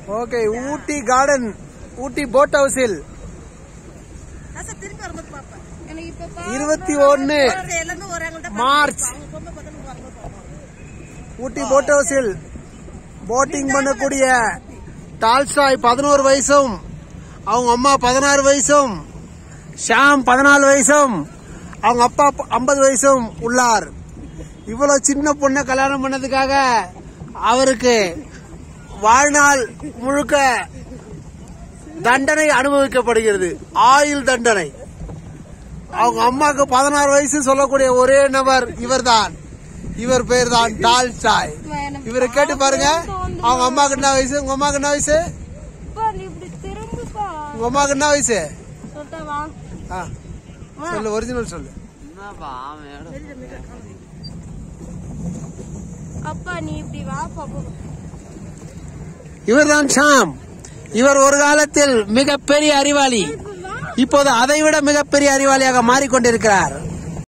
Okay Ooty garden Ooty boat ஹவுஸில் அசை திரும்பி வரும்போது பார்ப்பேன் எனக்கு இப்ப பா- இருபத்தி ஒன்னு ஒரு எல்லாரும் ஒரு எங்கள்கிட்ட மார்ச் அவங்க பொம்மை பார்த்து வரும்போது பார்ப்போம் ஊட்டி போட் ஹவுஸில் போட்டிங் பண்ணக்கூடிய டால்ஸ்டாய் பதினோரு வயசும் அவங்க அம்மா பதினாறு வயசும் ஷாம் பதினாலு வயசும் அவங்க அப்பா ஐம்பது வயசும் உள்ளார் இவ்வளவு சின்ன பொண்ணை கல்யாணம் பண்ணதுக்காக அவருக்கு வாழ்நாள் முழுக்க தண்டனை அனுபவிக்கப்படுகிறது ஆயுள் தண்டனை அவங்க அம்மாக்கு பதினாறு வயசு சொல்லக்கூடிய ஒரே நபர் இவர்தான் இவர் பேர் தான் டால்ஸ்டாய் எனக்கு இவரை கேட்டு பாருங்க அவங்க அம்மாக்கு என்ன வயசு உங்க அம்மாக்கு என்ன வயசு அப்பா, நீ இப்படி திரும்புப்பா. உங்க அம்மாக்கு என்ன வயசு சொல்லட்டா? ஆ, சொல்லு ஒரிஜினல் சொல்லு அப்பா நீ இப்படி வா பாப்பா இவர்தான் ஷாம் இவர் ஒரு காலத்தில் மிகப்பெரிய அறிவாளி இப்போது அதைவிட மிகப்பெரிய அறிவாளியாக மாறிக்கொண்டிருக்கிறார்